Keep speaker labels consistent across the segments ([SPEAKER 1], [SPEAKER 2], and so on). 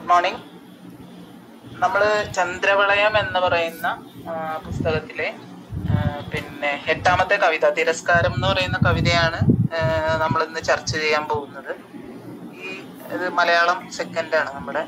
[SPEAKER 1] Good morning നമ്മൾ ചന്ദ്രവളയം എന്ന് പറയുന്ന ആ, പുസ്തകത്തിലെ ആ, പിന്നെ എട്ടാമത്തെ കവിത തിരസ്കാരം എന്ന് പറയുന്ന കവിതയാണ് നമ്മൾ ഇന്ന് ചർച്ച ചെയ്യാൻ പോകുന്നത് ഈ ഇത് മലയാളം സെക്കൻഡ് ആണ് നമ്മുടെ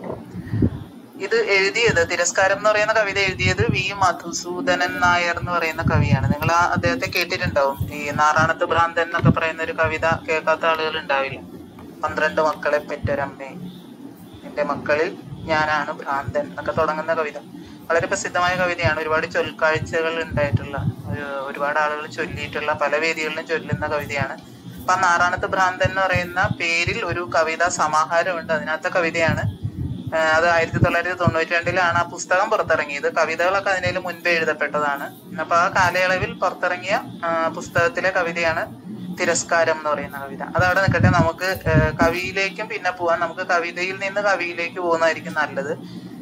[SPEAKER 1] ഇത് എഴുതിയത് തിരസ്കാരം എന്ന് പറയുന്ന കവിത എഴുതിയത് വി മധുസൂദനൻ നായർ എന്ന് പറയുന്ന കവിയാണ് നിങ്ങൾ ആ അദ്ദേഹത്തെ കേട്ടിട്ടുണ്ടാവും ഈ നാറാണത്ത് ഭ്രാന്തൻ എന്നൊക്കെ പറയുന്ന ഒരു കവിത കേൾക്കാത്ത ആളുകൾ ഉണ്ടാവില്ല പന്ത്രണ്ട് മക്കളെ പെറ്റൊരമ്മേ എന്റെ മക്കളിൽ ഞാനാണ് ഭ്രാന്തൻ എന്നൊക്കെ തുടങ്ങുന്ന കവിത വളരെ പ്രസിദ്ധമായ കവിതയാണ് ഒരുപാട് ചൊൽക്കാഴ്ചകൾ ഉണ്ടായിട്ടുള്ള ഒരു ഒരുപാട് ആളുകൾ ചൊല്ലിയിട്ടുള്ള പല വേദികളിലും ചൊല്ലുന്ന കവിതയാണ് അപ്പൊ ആ നാറാണത്ത് ഭ്രാന്തൻ എന്ന് പറയുന്ന പേരിൽ ഒരു കവിതാ സമാഹാരമുണ്ട് അതിനകത്തെ കവിതയാണ് ആഹ് അത് ആയിരത്തി തൊള്ളായിരത്തി തൊണ്ണൂറ്റി രണ്ടിലാണ് ആ പുസ്തകം പുറത്തിറങ്ങിയത് കവിതകളൊക്കെ അതിനു മുൻപേ എഴുതപ്പെട്ടതാണ് അപ്പൊ ആ കാലയളവിൽ പുറത്തിറങ്ങിയ ആഹ് പുസ്തകത്തിലെ കവിതയാണ് തിരസ്കാരം എന്ന് പറയുന്ന കവിത അതവിടെ നിൽക്കട്ടെ നമുക്ക് ആഹ് കവിയിലേക്കും പിന്നെ പോവാൻ നമുക്ക് കവിതയിൽ നിന്ന് കവിയിലേക്ക് പോകുന്നതായിരിക്കും നല്ലത്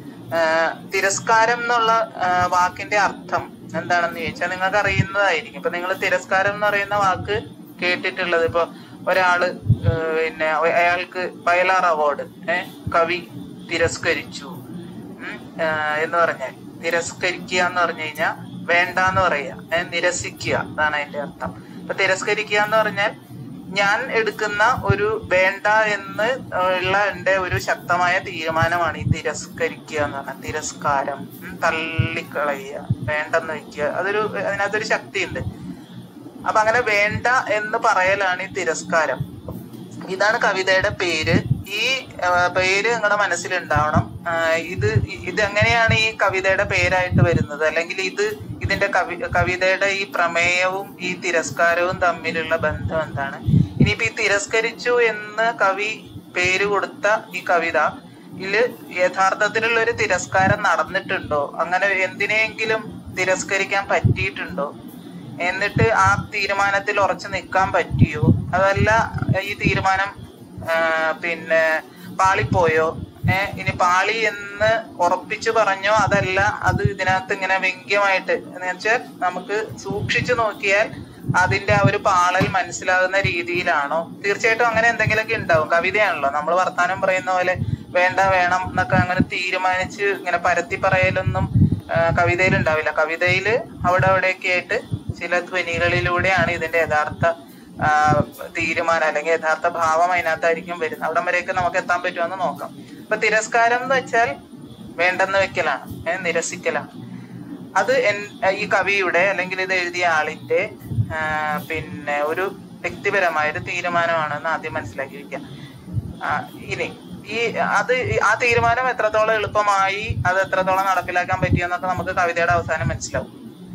[SPEAKER 1] ആഹ് തിരസ്കാരം എന്നുള്ള ആഹ് വാക്കിന്റെ അർത്ഥം എന്താണെന്ന് ചോദിച്ചാൽ നിങ്ങൾക്ക് അറിയുന്നതായിരിക്കും ഇപ്പൊ നിങ്ങൾ തിരസ്കാരം എന്ന് പറയുന്ന വാക്ക് കേട്ടിട്ടുള്ളത് ഇപ്പൊ ഒരാള് ആഹ് പിന്നെ അയാൾക്ക് വയലാർ അവാർഡ് ഏഹ് കവി തിരസ്കരിച്ചു ഉം, ആഹ് എന്ന് പറഞ്ഞാൽ തിരസ്കരിക്കുക എന്ന് പറഞ്ഞു കഴിഞ്ഞാൽ വേണ്ട എന്ന് പറയുക ഏഹ് നിരസിക്കുക അതാണ് അതിന്റെ അർത്ഥം അപ്പൊ തിരസ്കരിക്കുക എന്ന് പറഞ്ഞാൽ ഞാൻ എടുക്കുന്ന ഒരു വേണ്ട എന്ന് ഉള്ള എന്റെ ഒരു ശക്തമായ തീരുമാനമാണ് ഈ തിരസ്കരിക്കുക എന്ന് പറഞ്ഞാൽ തിരസ്കാരം ഉം, തള്ളിക്കളയുക വേണ്ടെന്ന് വെക്കുക അതൊരു അതിനകത്തൊരു ശക്തിയുണ്ട് അപ്പൊ അങ്ങനെ വേണ്ട എന്ന് പറയലാണ് ഈ തിരസ്കാരം ഇതാണ് കവിതയുടെ പേര് ഈ ആ, പേര് നിങ്ങളുടെ മനസ്സിലുണ്ടാവണം ആ, ഇത് ഇത് എങ്ങനെയാണ് ഈ കവിതയുടെ പേരായിട്ട് വരുന്നത് അല്ലെങ്കിൽ ഇത് ഇതിന്റെ കവി കവിതയുടെ ഈ പ്രമേയവും ഈ തിരസ്കാരവും തമ്മിലുള്ള ബന്ധം എന്താണ് ഇനിയിപ്പോ ഈ തിരസ്കരിച്ചു എന്ന് കവി പേര് കൊടുത്ത ഈ കവിത ഇതില് യഥാർത്ഥത്തിലുള്ള ഒരു തിരസ്കാരം നടന്നിട്ടുണ്ടോ അങ്ങനെ എന്തിനെങ്കിലും തിരസ്കരിക്കാൻ പറ്റിയിട്ടുണ്ടോ എന്നിട്ട് ആ തീരുമാനത്തിൽ ഉറച്ചു നിൽക്കാൻ പറ്റിയോ അതല്ല ഈ തീരുമാനം ആ, പിന്നെ പാളിപ്പോയോ ഏഹ് ഇനി പാളി എന്ന് ഉറപ്പിച്ചു പറഞ്ഞോ അതല്ല അത് ഇതിനകത്ത് ഇങ്ങനെ വ്യംഗ്യമായിട്ട് എന്ന് വെച്ചാൽ നമുക്ക് സൂക്ഷിച്ചു നോക്കിയാൽ അതിന്റെ ആ ഒരു പാളൽ മനസ്സിലാകുന്ന രീതിയിലാണോ തീർച്ചയായിട്ടും അങ്ങനെ എന്തെങ്കിലുമൊക്കെ ഉണ്ടാവും കവിതയാണല്ലോ നമ്മൾ വർത്താനം പറയുന്ന പോലെ വേണ്ട വേണം എന്നൊക്കെ അങ്ങനെ തീരുമാനിച്ച് ഇങ്ങനെ പരത്തി പറയലൊന്നും കവിതയിൽ ഉണ്ടാവില്ല കവിതയിൽ അവിടെ അവിടെയൊക്കെ ആയിട്ട് ചില ധ്വനികളിലൂടെയാണ് ഇതിന്റെ യഥാർത്ഥ ആ, തീരുമാനം അല്ലെങ്കിൽ യഥാർത്ഥ ഭാവം അതിനകത്തായിരിക്കും വരുന്നത് അവിടം വരെയൊക്കെ നമുക്ക് എത്താൻ പറ്റുമെന്ന് നോക്കാം ഇപ്പൊ തിരസ്കാരം എന്ന് വെച്ചാൽ വേണ്ടെന്ന് വെക്കലാണ് ഏ, നിരസിക്കലാണ് അത് എൻ ഈ കവിയുടെ അല്ലെങ്കിൽ ഇത് എഴുതിയ ആളിന്റെ ആ, പിന്നെ ഒരു വ്യക്തിപരമായ ഒരു തീരുമാനമാണെന്ന് ആദ്യം മനസ്സിലാക്കി വെക്കുക ആ, ഇനി ഈ അത് ആ തീരുമാനം എത്രത്തോളം എളുപ്പമായി അത് എത്രത്തോളം നടപ്പിലാക്കാൻ പറ്റിയെന്നൊക്കെ നമുക്ക് കവിതയുടെ അവസാനം മനസ്സിലാവും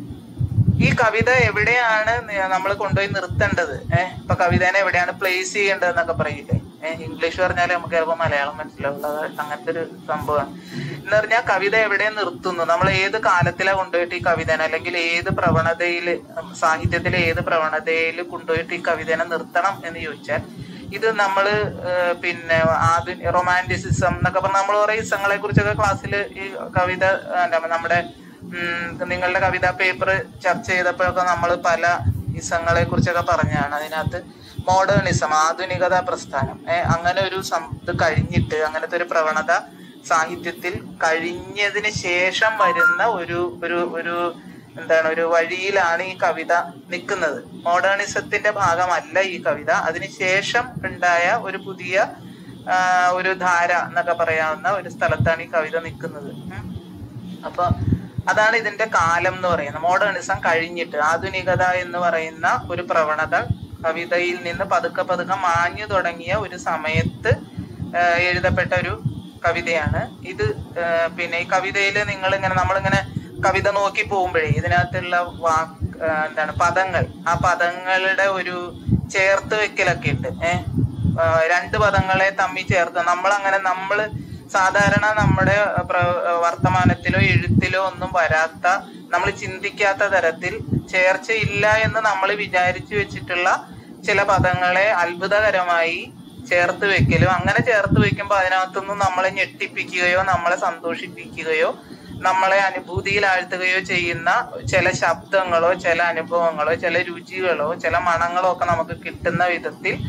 [SPEAKER 1] ഈ കവിത എവിടെയാണ് നമ്മൾ കൊണ്ടുപോയി നിർത്തേണ്ടത് ഏഹ് ഇപ്പൊ കവിതേനെ എവിടെയാണ് പ്ലേസ് ചെയ്യേണ്ടത് എന്നൊക്കെ പറയില്ലേ ഏഹ് ഇംഗ്ലീഷ് പറഞ്ഞാൽ നമുക്ക് ചിലപ്പോൾ മലയാളം മനസ്സിലാവുള്ളൂ അത് അങ്ങനത്തെ ഒരു സംഭവമാണ് എന്ന് പറഞ്ഞാൽ കവിത എവിടെ നിർത്തുന്നു നമ്മൾ ഏത് കാലത്തിലാണ് കൊണ്ടുപോയിട്ട് ഈ കവിതനെ അല്ലെങ്കിൽ ഏത് പ്രവണതയിൽ സാഹിത്യത്തിലെ ഏത് പ്രവണതയിൽ കൊണ്ടുപോയിട്ട് ഈ കവിതനെ നിർത്തണം എന്ന് ചോദിച്ചാൽ ഇത് നമ്മൾ പിന്നെ ആധുനിക റൊമാൻറ്റിസിസം എന്നൊക്കെ പറഞ്ഞ നമ്മൾ കുറെ ഇസങ്ങളെ കുറിച്ചൊക്കെ ക്ലാസ്സിൽ ഈ കവിത എന്താ നമ്മുടെ ഉം, നിങ്ങളുടെ കവിതാ പേപ്പർ ചർച്ച ചെയ്തപ്പോഴൊക്കെ നമ്മൾ പല ഇസങ്ങളെ കുറിച്ചൊക്കെ പറഞ്ഞാണ് അതിനകത്ത് മോഡേണിസം ആധുനികത പ്രസ്ഥാനം ഏഹ് അങ്ങനെ ഒരു സം ഇത് കഴിഞ്ഞിട്ട് അങ്ങനത്തെ ഒരു പ്രവണത സാഹിത്യത്തിൽ കഴിഞ്ഞതിന് ശേഷം വരുന്ന ഒരു ഒരു ഒരു എന്താണ് ഒരു വഴിയിലാണ് ഈ കവിത നിൽക്കുന്നത് മോഡേണിസത്തിന്റെ ഭാഗമല്ല ഈ കവിത അതിനുശേഷം ഉണ്ടായ ഒരു പുതിയ ആ, ഒരു ധാര എന്നൊക്കെ പറയാവുന്ന ഒരു സ്ഥലത്താണ് ഈ കവിത നിൽക്കുന്നത് ഉം. അപ്പൊ അതാണ് ഇതിന്റെ കാലം എന്ന് പറയുന്നത് മോഡേണിസം കഴിഞ്ഞിട്ട് ആധുനികത എന്ന് പറയുന്ന ഒരു പ്രവണത കവിതയിൽ നിന്ന് പതുക്കെ പതുക്കെ മാഞ്ഞു തുടങ്ങിയ ഒരു സമയത്ത് ആ, എഴുതപ്പെട്ട ഒരു കവിതയാണ് ഇത് ആ, പിന്നെ ഈ കവിതയിൽ നിങ്ങൾ ഇങ്ങനെ നമ്മളിങ്ങനെ കവിത നോക്കി പോകുമ്പോഴേ ഇതിനകത്തുള്ള വാക്ക് ആ, എന്താണ് പദങ്ങൾ ആ പദങ്ങളുടെ ഒരു ചേർത്ത് വെക്കലൊക്കെ ഉണ്ട് ഏഹ് ആ, രണ്ട് പദങ്ങളെ തമ്മിൽ ചേർത്ത് നമ്മൾ അങ്ങനെ നമ്മൾ സാധാരണ നമ്മുടെ പ്ര- വർത്തമാനത്തിലോ എഴുത്തിലോ ഒന്നും വരാത്ത നമ്മൾ ചിന്തിക്കാത്ത തരത്തിൽ ചേർച്ചയില്ല എന്ന് നമ്മൾ വിചാരിച്ചു വെച്ചിട്ടുള്ള ചില പദങ്ങളെ അത്ഭുതകരമായി ചേർത്ത് വെക്കലും അങ്ങനെ ചേർത്ത് വെക്കുമ്പോൾ അതിനകത്തുനിന്ന് നമ്മളെ ഞെട്ടിപ്പിക്കുകയോ നമ്മളെ സന്തോഷിപ്പിക്കുകയോ നമ്മളെ അനുഭൂതിയിൽ ആഴ്ത്തുകയോ ചെയ്യുന്ന ചില ശബ്ദങ്ങളോ ചില അനുഭവങ്ങളോ ചില രുചികളോ ചില മണങ്ങളോ ഒക്കെ നമുക്ക് കിട്ടുന്ന വിധത്തിൽ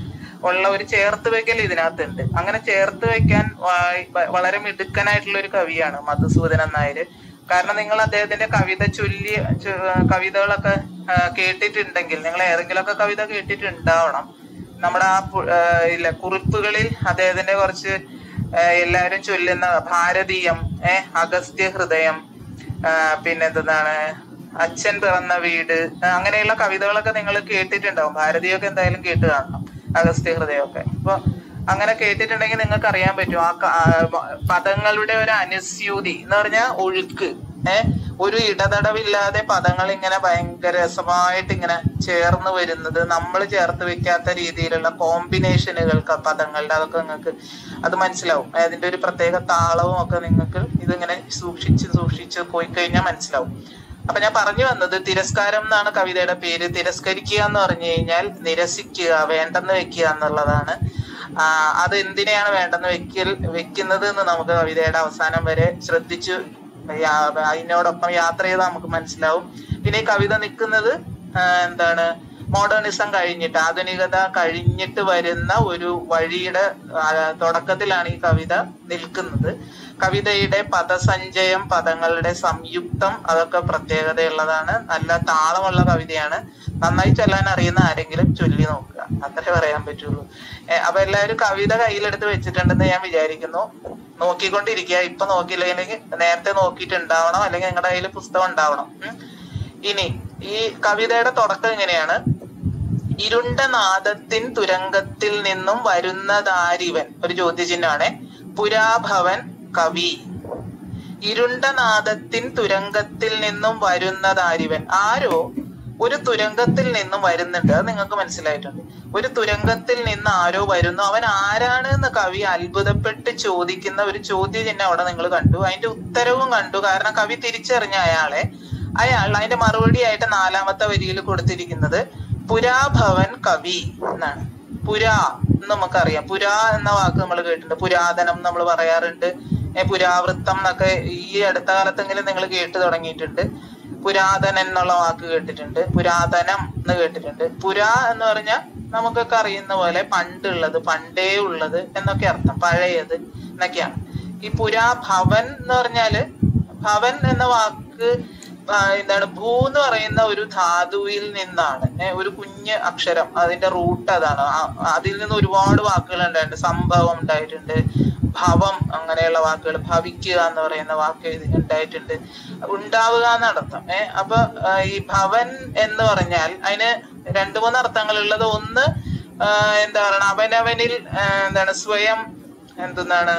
[SPEAKER 1] ഉള്ള ഒരു ചേർത്ത് വെക്കൽ ഇതിനകത്തുണ്ട് അങ്ങനെ ചേർത്ത് വെക്കാൻ വാ- വ- വളരെ മിടുക്കനായിട്ടുള്ള ഒരു കവിയാണ് മധുസൂദനൻ നായർ കാരണം നിങ്ങൾ അദ്ദേഹത്തിന്റെ കവിത ചൊല്ലി ചൊ- കവിതകളൊക്കെ ആ, കേട്ടിട്ടുണ്ടെങ്കിൽ നിങ്ങൾ ഏതെങ്കിലുമൊക്കെ കവിത കേട്ടിട്ടുണ്ടാവണം നമ്മുടെ ആ പു- ആ, ഇല്ല കുറിപ്പുകളിൽ അദ്ദേഹത്തിന്റെ കുറച്ച് ആ, എല്ലാവരും ചൊല്ലുന്ന ഭാരതീയം ഏ അഗസ്ത്യ ഹൃദയം ആ, പിന്നെ എന്താണ് അച്ഛൻ പിറന്ന വീട് ആ, അങ്ങനെയുള്ള കവിതകളൊക്കെ നിങ്ങൾ കേട്ടിട്ടുണ്ടാവും ഭാരതീയമൊക്കെ എന്തായാലും കേട്ട് കാണണം അഗസ്ത്യ ഹൃദയമൊക്കെ അപ്പൊ അങ്ങനെ കേട്ടിട്ടുണ്ടെങ്കിൽ നിങ്ങൾക്ക് അറിയാൻ പറ്റും ആ ക- ആ മ- പദങ്ങളുടെ ഒരു അനുസ്യൂതി എന്ന് പറഞ്ഞാൽ ഒഴുക്ക് ഏഹ് ഒരു ഇടതടവില്ലാതെ പദങ്ങൾ ഇങ്ങനെ ഭയങ്കര രസമായിട്ട് ഇങ്ങനെ ചേർന്ന് വരുന്നത് നമ്മൾ ചേർത്ത് വെക്കാത്ത രീതിയിലുള്ള കോമ്പിനേഷനുകൾക്ക് പദങ്ങളുടെ അതൊക്കെ നിങ്ങൾക്ക് അത് മനസ്സിലാവും അതിന്റെ ഒരു പ്രത്യേക താളവും ഒക്കെ നിങ്ങൾക്ക് ഇതിങ്ങനെ സൂക്ഷിച്ച് സൂക്ഷിച്ച് പോയി കഴിഞ്ഞാൽ മനസ്സിലാവും അപ്പൊ ഞാൻ പറഞ്ഞു വന്നത് തിരസ്കാരം എന്നാണ് കവിതയുടെ പേര് തിരസ്കരിക്കുക എന്ന് പറഞ്ഞു കഴിഞ്ഞാൽ നിരസിക്കുക വേണ്ടെന്ന് വെക്കുക എന്നുള്ളതാണ് ആ, അത് എന്തിനെയാണ് വേണ്ടെന്ന് വെക്കൽ വെക്കുന്നത് എന്ന് നമുക്ക് കവിതയുടെ അവസാനം വരെ ശ്രദ്ധിച്ചു യാ- അതിനോടൊപ്പം യാത്ര ചെയ്താൽ നമുക്ക് മനസ്സിലാവും പിന്നെ ഈ കവിത നിൽക്കുന്നത് എന്താണ് മോഡേണിസം കഴിഞ്ഞിട്ട് ആധുനികത കഴിഞ്ഞിട്ട് വരുന്ന ഒരു വഴിയുടെ ആ, തുടക്കത്തിലാണ് ഈ കവിത നിൽക്കുന്നത് കവിതയുടെ പദസഞ്ചയം പദങ്ങളുടെ സംയുക്തം അതൊക്കെ പ്രത്യേകതയുള്ളതാണ് നല്ല താളമുള്ള കവിതയാണ് നന്നായി ചൊല്ലാൻ അറിയുന്ന ആരെങ്കിലും ചൊല്ലി നോക്കുക അത്രേ പറയാൻ പറ്റുള്ളൂ ഏ, അപ്പൊ എല്ലാവരും കവിത കയ്യിലെടുത്ത് വെച്ചിട്ടുണ്ടെന്ന് ഞാൻ വിചാരിക്കുന്നു നോക്കിക്കൊണ്ടിരിക്കുക ഇപ്പൊ നോക്കിയില്ലെങ്കിൽ നേരത്തെ നോക്കിയിട്ടുണ്ടാവണം അല്ലെങ്കിൽ നിങ്ങളുടെ കയ്യിൽ പുസ്തകം ഉണ്ടാവണം ഉം. ഇനി ഈ കവിതയുടെ തുടക്കം എങ്ങനെയാണ് ഇരുണ്ട നാദത്തിൻ തുരങ്കത്തിൽ നിന്നും വരുന്നതാരിവൻ ഒരു ചോദ്യചിഹ്നമാണ് പുരാഭവൻ കവി ഇരുണ്ട നാദത്തിൻ തുരങ്കത്തിൽ നിന്നും വരുന്നതാരിവൻ ആരോ ഒരു തുരങ്കത്തിൽ നിന്നും വരുന്നുണ്ട് അത് നിങ്ങൾക്ക് മനസ്സിലായിട്ടുണ്ട് ഒരു തുരങ്കത്തിൽ നിന്ന് ആരോ വരുന്നു അവൻ ആരാണ് എന്ന് കവി അത്ഭുതപ്പെട്ട് ചോദിക്കുന്ന ഒരു ചോദ്യചിഹ്നം അവിടെ നിങ്ങൾ കണ്ടു അതിന്റെ ഉത്തരവും കണ്ടു കാരണം കവി തിരിച്ചറിഞ്ഞ അയാളെ അയാൾ അതിന്റെ മറുപടി ആയിട്ട് നാലാമത്തെ വരിയിൽ കൊടുത്തിരിക്കുന്നത് പുരാഭവൻ കവി എന്നാണ് പുരാ എന്ന് നമുക്കറിയാം പുരാ എന്ന വാക്ക് നമ്മൾ കേട്ടിട്ടുണ്ട് പുരാതനം നമ്മൾ പറയാറുണ്ട് ഏ, പുരാവൃത്തം എന്നൊക്കെ ഈ അടുത്ത കാലത്തെങ്കിലും നിങ്ങൾ കേട്ട് തുടങ്ങിയിട്ടുണ്ട് പുരാതനൻ എന്നുള്ള വാക്ക് കേട്ടിട്ടുണ്ട് പുരാതനം എന്ന് കേട്ടിട്ടുണ്ട് പുരാ എന്ന് പറഞ്ഞാൽ നമുക്കൊക്കെ അറിയുന്ന പോലെ പണ്ടുള്ളത് പണ്ടേ ഉള്ളത് എന്നൊക്കെ അർത്ഥം പഴയത് എന്നൊക്കെയാണ് ഈ പുരാ ഭവൻ എന്ന് പറഞ്ഞാല് ഭവൻ എന്ന വാക്ക് ആ, എന്താണ് ഭൂ എന്ന് പറയുന്ന ഒരു ധാതുവിൽ നിന്നാണ് ഏ, ഒരു കുഞ്ഞ് അക്ഷരം അതിന്റെ റൂട്ട് അതാണ് ആ- അതിൽ നിന്ന് ഒരുപാട് വാക്കുകൾ ഉണ്ടായിട്ടുണ്ട് സംഭവം ഉണ്ടായിട്ടുണ്ട് ഭവം അങ്ങനെയുള്ള വാക്കുകൾ ഭവിക്കുക എന്ന് പറയുന്ന വാക്ക് ഇത് ഉണ്ടായിട്ടുണ്ട് ഉണ്ടാവുക എന്നർത്ഥം ഏഹ് അപ്പൊ ആ, ഈ ഭവൻ എന്ന് പറഞ്ഞാൽ അതിന് രണ്ടു മൂന്ന് അർത്ഥങ്ങളുള്ളത് ഒന്ന് ആ, എന്താ പറയുക അവനവനിൽ ആ, എന്താണ് സ്വയം എന്തെന്നാണ്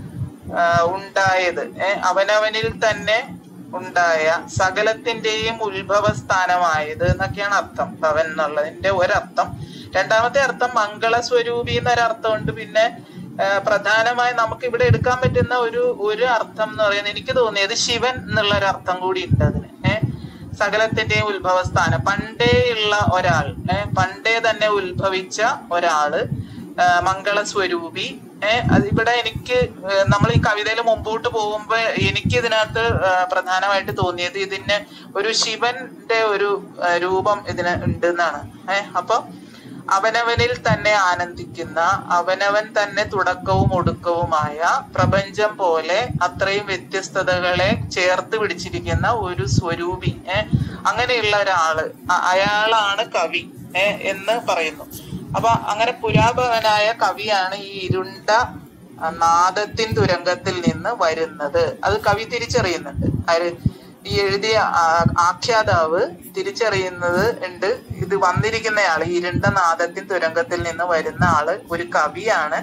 [SPEAKER 1] ആ, ഉണ്ടായത് ഏ, അവനവനിൽ തന്നെ ഉണ്ടായ സകലത്തിന്റെയും ഉത്ഭവ സ്ഥാനമായത് എന്നൊക്കെയാണ് അർത്ഥം ഭവൻ എന്നുള്ളതിന്റെ ഒരർത്ഥം രണ്ടാമത്തെ അർത്ഥം മംഗള സ്വരൂപി എന്നൊരർത്ഥമുണ്ട് പിന്നെ ആ, പ്രധാനമായി നമുക്ക് ഇവിടെ എടുക്കാൻ പറ്റുന്ന ഒരു ഒരു അർത്ഥം എന്ന് പറയുന്നത് എനിക്ക് തോന്നിയത് ശിവൻ എന്നുള്ള ഒരു അർത്ഥം കൂടി ഉണ്ട് അതിന് ഏഹ് സകലത്തിന്റെയും ഉത്ഭവസ്ഥാനം പണ്ടേ ഉള്ള ഒരാൾ ഏഹ് പണ്ടേ തന്നെ ഉത്ഭവിച്ച ഒരാള് ആ, മംഗള സ്വരൂപി ഏഹ് അത് ഇവിടെ എനിക്ക് നമ്മൾ ഈ കവിതയിൽ മുമ്പോട്ട് പോകുമ്പോ എനിക്ക് ഇതിനകത്ത് ആ, പ്രധാനമായിട്ട് തോന്നിയത് ഇതിന് ഒരു ശിവന്റെ ഒരു ആ, രൂപം ഇതിന് ഉണ്ട് എന്നാണ് ഏഹ് അപ്പൊ അവനവനിൽ തന്നെ ആനന്ദിക്കുന്ന അവനവൻ തന്നെ തുടക്കവും ഒടുക്കവുമായ പ്രപഞ്ചം പോലെ അത്രയും വ്യത്യസ്തതകളെ ചേർത്ത് പിടിച്ചിരിക്കുന്ന ഒരു സ്വരൂപി ഏഹ് അങ്ങനെയുള്ള ഒരാള് അ- അയാളാണ് കവി ഏഹ് എന്ന് പറയുന്നു അപ്പൊ അങ്ങനെ പുരാതനായ കവിയാണ് ഈ ഇരുണ്ട ആ, നാദത്തിൻ തുരങ്കത്തിൽ നിന്ന് വരുന്നത് അത് കവി തിരിച്ചറിയുന്നുണ്ട് ആര് ഈ എഴുതിയ ആ- ആഖ്യാതാവ് തിരിച്ചറിയുന്നത് ഉണ്ട് ഇത് വന്നിരിക്കുന്നയാൾ ഈ ഇരുണ്ട നാദത്തിൻ തുരങ്കത്തിൽ നിന്ന് വരുന്ന ആള് ഒരു കവിയാണ്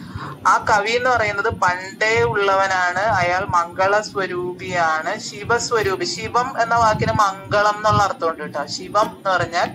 [SPEAKER 1] ആ കവി എന്ന് പറയുന്നത് പണ്ടേ ഉള്ളവനാണ് അയാൾ മംഗള സ്വരൂപിയാണ് ശിവസ്വരൂപി ശിവം എന്ന വാക്കിന് മംഗളം എന്നുള്ള അർത്ഥമുണ്ട് കേട്ടോ ശിവം എന്ന് പറഞ്ഞാൽ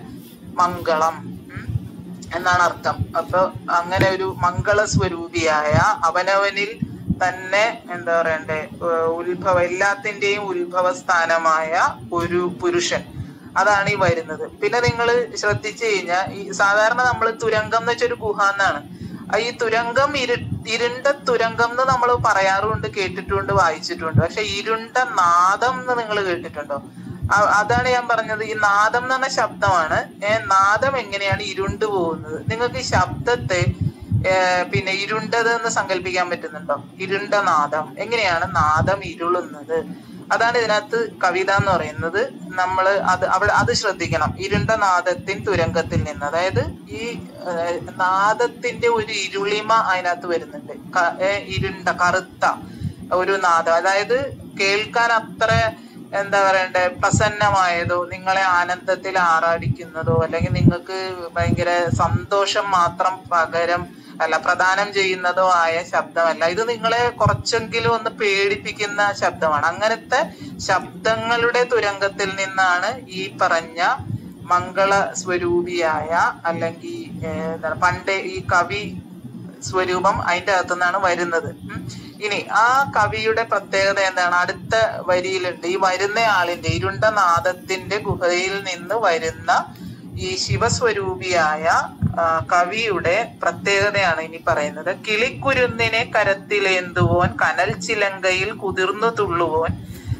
[SPEAKER 1] മംഗളം ഉം. എന്നാണ് അർത്ഥം അപ്പൊ അങ്ങനെ ഒരു മംഗള സ്വരൂപിയായ അവനവനിൽ തന്നെ എന്താ പറയണ്ടേ ഏഹ് ഉത്ഭവ എല്ലാത്തിന്റെയും ഉത്ഭവ സ്ഥാനമായ ഒരു പുരുഷൻ അതാണ് ഈ വരുന്നത് പിന്നെ നിങ്ങൾ ശ്രദ്ധിച്ചു കഴിഞ്ഞാൽ ഈ സാധാരണ നമ്മൾ തുരങ്കം എന്ന് വെച്ചൊരു ഗുഹ എന്നാണ് ആ ഈ തുരങ്കം ഇരു ഇരുണ്ട തുരങ്കം എന്ന് നമ്മൾ പറയാറുണ്ട് കേട്ടിട്ടുണ്ട് വായിച്ചിട്ടുണ്ട് പക്ഷെ ഇരുണ്ട നാദം എന്ന് നിങ്ങൾ കേട്ടിട്ടുണ്ടോ അ- അതാണ് ഞാൻ പറഞ്ഞത് ഈ നാദം എന്ന് പറഞ്ഞ ശബ്ദമാണ് ഏ നാദം എങ്ങനെയാണ് ഇരുണ്ടു പോകുന്നത് നിങ്ങൾക്ക് ഈ ശബ്ദത്തെ ഏർ പിന്നെ ഇരുണ്ടത് എന്ന് സങ്കല്പിക്കാൻ പറ്റുന്നുണ്ടോ ഇരുണ്ട നാദം എങ്ങനെയാണ് നാദം ഇരുളുന്നത് അതാണ് ഇതിനകത്ത് കവിത എന്ന് പറയുന്നത് നമ്മൾ അത് അവിടെ അത് ശ്രദ്ധിക്കണം ഇരുണ്ട നാദത്തിൻ തുരങ്കത്തിൽ നിന്ന് അതായത് ഈ ഏർ, നാദത്തിന്റെ ഒരു ഇരുളിമ അതിനകത്ത് വരുന്നുണ്ട് ക- ഏർ, ഇരുണ്ട കറുത്ത ഒരു നാദം അതായത് കേൾക്കാൻ അത്ര എന്താ പറയണ്ടേ പ്രസന്നമായതോ നിങ്ങളെ ആനന്ദത്തിൽ ആറാടിക്കുന്നതോ അല്ലെങ്കിൽ നിങ്ങൾക്ക് ഭയങ്കര സന്തോഷം മാത്രം പകരം അല്ല പ്രദാനം ചെയ്യുന്നതോ ആയ ശബ്ദമല്ല ഇത് നിങ്ങളെ കുറച്ചെങ്കിലും ഒന്ന് പേടിപ്പിക്കുന്ന ശബ്ദമാണ് അങ്ങനത്തെ ശബ്ദങ്ങളുടെ തുരങ്കത്തിൽ നിന്നാണ് ഈ പറഞ്ഞ മംഗള സ്വരൂപിയായ അല്ലെങ്കിൽ ഏർ, എന്താണ് പണ്ടേ ഈ കവി സ്വരൂപം അതിന്റെ അകത്തു നിന്നാണ് വരുന്നത് ഉം. ഇനി ആ കവിയുടെ പ്രത്യേകത എന്താണ് അടുത്ത വരിയിലുണ്ട് ഈ വരുന്ന ആളിന്റെ ഇരുണ്ട നാദത്തിന്റെ ഗുഹയിൽ നിന്ന് വരുന്ന ഈ ശിവസ്വരൂപിയായ ആ, കവിയുടെ പ്രത്യേകതയാണ് ഇനി പറയുന്നത് കിളിക്കുരുന്നിനെ കരത്തിലേന്തുവോൻ കനൽ ചിലങ്കയിൽ കുതിർന്നു തുള്ളുവോൻ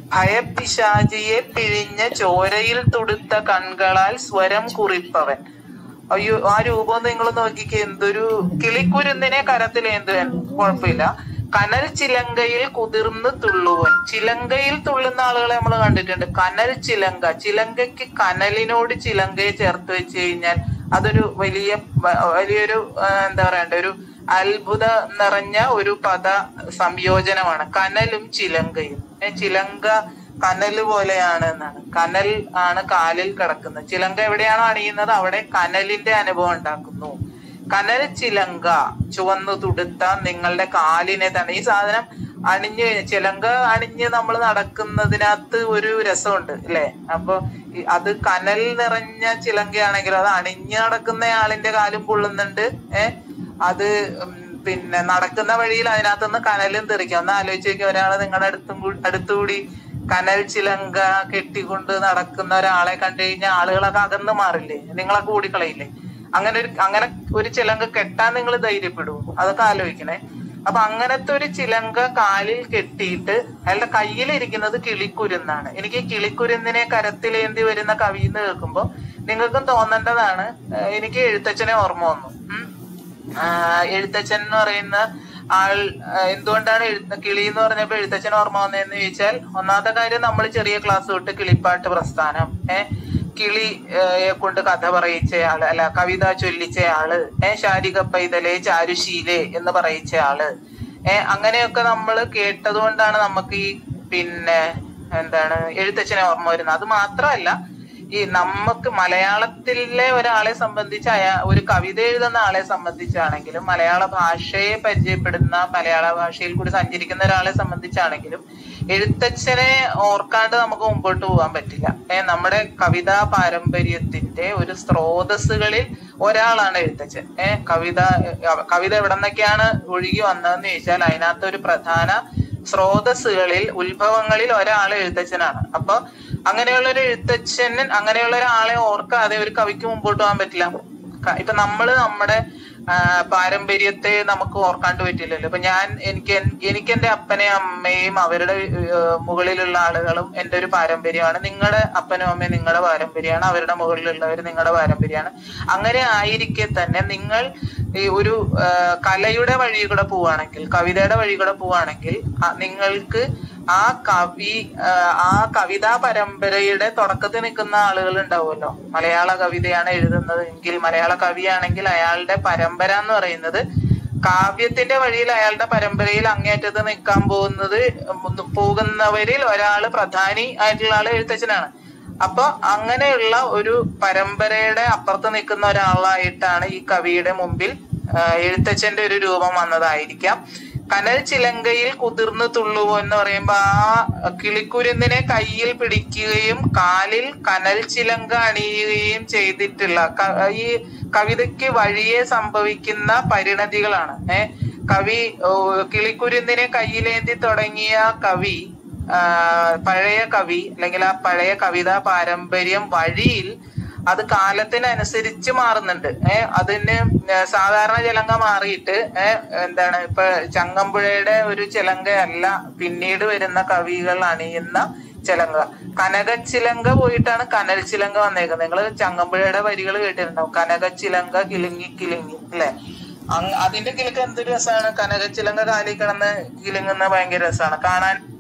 [SPEAKER 1] ഭയപിശാചിയെ പിഴിഞ്ഞ ചോരയിൽ തുടുത്ത കൺകളാൽ സ്വരം കുറിപ്പവൻ അയ്യോ ആ രൂപം നിങ്ങൾ നോക്കിക്കേ എന്തൊരു കിളിക്കുരുന്നിനെ കരത്തിലേന്തുവൻ കുഴപ്പമില്ല കനൽ ചിലങ്കയിൽ കുതിർന്ന് തുള്ളുവൻ ചിലങ്കയിൽ തുള്ളുന്ന ആളുകളെ നമ്മൾ കണ്ടിട്ടുണ്ട് കനൽ ചിലങ്ക ചിലങ്കയ്ക്ക് കനലിനോട് ചിലങ്കയെ ചേർത്ത് വെച്ച് കഴിഞ്ഞാൽ അതൊരു വലിയ വ- വലിയൊരു ആ, എന്താ പറയണ്ട ഒരു അത്ഭുത നിറഞ്ഞ ഒരു പദ സംയോജനമാണ് കനലും ചിലങ്കയും ഏ, ചിലങ്ക കനല് പോലെയാണ് എന്നാണ് കനൽ ആണ് കാലിൽ കിടക്കുന്നത് ചിലങ്ക എവിടെയാണോ അണിയുന്നത് അവിടെ കനലിന്റെ അനുഭവം ഉണ്ടാക്കുന്നു കനൽ ചിലങ്ക ചുവന്നു തുടുത്ത നിങ്ങളുടെ കാലിനെ തന്നെ ഈ സാധനം അണിഞ്ഞു കഴിഞ്ഞ ചിലങ്ക അണിഞ്ഞ് നമ്മൾ നടക്കുന്നതിനകത്ത് ഒരു രസമുണ്ട് അല്ലെ അപ്പൊ ഈ- അത് കനൽ നിറഞ്ഞ ചിലങ്കയാണെങ്കിലും അത് അണിഞ്ഞു നടക്കുന്ന ആളിന്റെ കാലും പൊള്ളുന്നുണ്ട് ഏ അത് ഉം, പിന്നെ നടക്കുന്ന വഴിയിൽ അതിനകത്തുനിന്ന് കനലും തെറിക്കാം ഒന്ന് ആലോചിച്ച് നോക്കിയ ഒരാള് നിങ്ങളുടെ അടുത്തും കൂ- അടുത്തുകൂടി കനൽ ചിലങ്ക കെട്ടിക്കൊണ്ട് നടക്കുന്ന ഒരാളെ കണ്ടു കഴിഞ്ഞാൽ ആളുകളൊക്കെ അകന്ന് മാറില്ലേ നിങ്ങളൊക്കെ ഓടിക്കളയില്ലേ അങ്ങനെ ഒരു അങ്ങനെ ഒരു ചിലങ്ക കെട്ടാൻ നിങ്ങൾ ധൈര്യപ്പെടുവോ അതൊക്കെ ആലോചിക്കണേ അപ്പൊ അങ്ങനത്തെ ഒരു ചിലങ്ക കാലിൽ കെട്ടിയിട്ട് അയാളുടെ കയ്യിലിരിക്കുന്നത് കിളിക്കുരുന്നാണ് എനിക്ക് ഈ കിളിക്കുരുന്നിനെ കരത്തിലേന്തി വരുന്ന കവി എന്ന് കേൾക്കുമ്പോ നിങ്ങൾക്കും തോന്നേണ്ടതാണ് ഏഹ് എനിക്ക് എഴുത്തച്ഛനെ ഓർമ്മ വന്നു ഉം. ആഹ് എഴുത്തച്ഛൻ എന്ന് പറയുന്ന ആൾ ആഹ് എന്തുകൊണ്ടാണ് എഴുത്ത കിളി എന്ന് പറഞ്ഞപ്പോ എഴുത്തച്ഛൻ ഓർമ്മ വന്നതെന്ന് ചോദിച്ചാൽ ഒന്നാമത്തെ കാര്യം നമ്മൾ ചെറിയ ക്ലാസ് തൊട്ട് കിളിപ്പാട്ട് പ്രസ്ഥാനം ഏഹ് കിളി ഏഹ് കൊണ്ട് കഥ പറയിച്ചയാള് അല്ല കവിത ചൊല്ലിച്ചയാള് ഏഹ് ശാരിക പൈതലെ ചാരുശീലെ എന്ന് പറയിച്ചയാള് ഏഹ് അങ്ങനെയൊക്കെ നമ്മൾ കേട്ടത് കൊണ്ടാണ് നമുക്ക് ഈ പിന്നെ എന്താണ് എഴുത്തച്ഛനെ ഓർമ്മ വരുന്നത് അത് മാത്രമല്ല ഈ നമുക്ക് മലയാളത്തിലെ ഒരാളെ സംബന്ധിച്ച് അയാ ഒരു കവിത എഴുതുന്ന ആളെ സംബന്ധിച്ചാണെങ്കിലും മലയാള ഭാഷയെ പരിചയപ്പെടുന്ന മലയാള ഭാഷയിൽ കൂടി സഞ്ചരിക്കുന്ന ഒരാളെ സംബന്ധിച്ചാണെങ്കിലും എഴുത്തച്ഛനെ ഓർക്കാണ്ട് നമുക്ക് മുമ്പോട്ട് പോകാൻ പറ്റില്ല ഏ നമ്മുടെ കവിതാ പാരമ്പര്യത്തിന്റെ ഒരു സ്രോതസ്സുകളിൽ ഒരാളാണ് എഴുത്തച്ഛൻ ഏ കവിത ഏഹ് കവിത എവിടെ നിന്നൊക്കെയാണ് ഒഴുകി വന്നതെന്ന് ചോദിച്ചാൽ അതിനകത്ത് ഒരു പ്രധാന സ്രോതസ്സുകളിൽ ഉത്ഭവങ്ങളിൽ ഒരാൾ എഴുത്തച്ഛനാണ് അപ്പൊ അങ്ങനെയുള്ള ഒരു എഴുത്തച്ഛൻ അങ്ങനെയുള്ള ഒരാളെ ഓർക്കാതെ ഒരു കവിക്ക് മുമ്പോട്ട് പോകാൻ പറ്റില്ല ക- ഇപ്പൊ നമ്മള് നമ്മുടെ ആ, പാരമ്പര്യത്തെ നമുക്ക് ഓർക്കാണ്ട് പറ്റില്ലല്ലോ ഇപ്പൊ ഞാൻ എനിക്ക് എൻ- എനിക്ക് എന്റെ അപ്പനെയും അമ്മയും അവരുടെ ഏഹ്, മുകളിലുള്ള ആളുകളും എന്റെ ഒരു പാരമ്പര്യമാണ് നിങ്ങളുടെ അപ്പനും അമ്മയും നിങ്ങളുടെ പാരമ്പര്യമാണ് അവരുടെ മുകളിലുള്ളവർ നിങ്ങളുടെ പാരമ്പര്യമാണ് അങ്ങനെ ആയിരിക്കെ തന്നെ നിങ്ങൾ ഈ ഒരു ആ, കലയുടെ വഴി കൂടെ പോവുകയാണെങ്കിൽ കവിതയുടെ വഴി കൂടെ പോവുകയാണെങ്കിൽ ആ, നിങ്ങൾക്ക് ആ കവി ആ, ആ കവിതാ പരമ്പരയുടെ തുടക്കത്തിൽ നിൽക്കുന്ന ആളുകൾ ഉണ്ടാവുമല്ലോ മലയാള കവിതയാണ് എഴുതുന്നത് എങ്കിൽ മലയാള കവിയാണെങ്കിൽ അയാളുടെ പരമ്പര എന്ന് പറയുന്നത് കാവ്യത്തിന്റെ വഴിയിൽ അയാളുടെ പരമ്പരയിൽ അങ്ങേയറ്റത്ത് നിൽക്കാൻ പോകുന്നത് ഉം പോകുന്നവരിൽ ഒരാള് പ്രധാനി ആയിട്ടുള്ള ആള് എഴുത്തച്ഛനാണ് അപ്പൊ അങ്ങനെയുള്ള ഒരു പരമ്പരയുടെ അപ്പുറത്ത് നിൽക്കുന്ന ഒരാളായിട്ടാണ് ഈ കവിയുടെ മുമ്പിൽ ആ, എഴുത്തച്ഛന്റെ ഒരു രൂപം വന്നതായിരിക്കാം കനൽ ചിലങ്കയിൽ കുതിർന്നു തുള്ളുവോ എന്ന് പറയുമ്പോ ആ കിളിക്കുരുന്നിനെ കയ്യിൽ പിടിക്കുകയും കാലിൽ കനൽ ചിലങ്ക അണിയുകയും ചെയ്തിട്ടുള്ള ക- ഈ കവിതയ്ക്ക് വഴിയെ സംഭവിക്കുന്ന പരിണതികളാണ് ഏ കവി ഓ, കിളിക്കുരുന്നിനെ കയ്യിലേന്തി തുടങ്ങിയ കവി ആ, പഴയ കവി അല്ലെങ്കിൽ ആ പഴയ കവിതാ പാരമ്പര്യം വഴിയിൽ അത് കാലത്തിനനുസരിച്ച് മാറുന്നുണ്ട് ഏഹ് അതിന് സാധാരണ ചിലങ്ക മാറിയിട്ട് ഏഹ് എന്താണ് ഇപ്പൊ ചങ്ങമ്പുഴയുടെ ഒരു ചിലങ്കയല്ല പിന്നീട് വരുന്ന കവികൾ അണിയുന്ന ചിലങ്ക കനകച്ചിലങ്ക പോയിട്ടാണ് കനൽ ചിലങ്ക വന്നേക്കുന്നത് നിങ്ങൾ ചങ്ങമ്പുഴയുടെ വരികൾ കേട്ടിട്ടുണ്ടാവും കനകച്ചിലങ്ക കിലുങ്ങി കിലുങ്ങി അല്ലെ അങ് അതിന്റെ കിലുക്ക് എന്ത് രസമാണ് കനകച്ചിലങ്ക കാലി കിടന്ന് കിലുങ്ങുന്ന ഭയങ്കര രസമാണ് കാണാൻ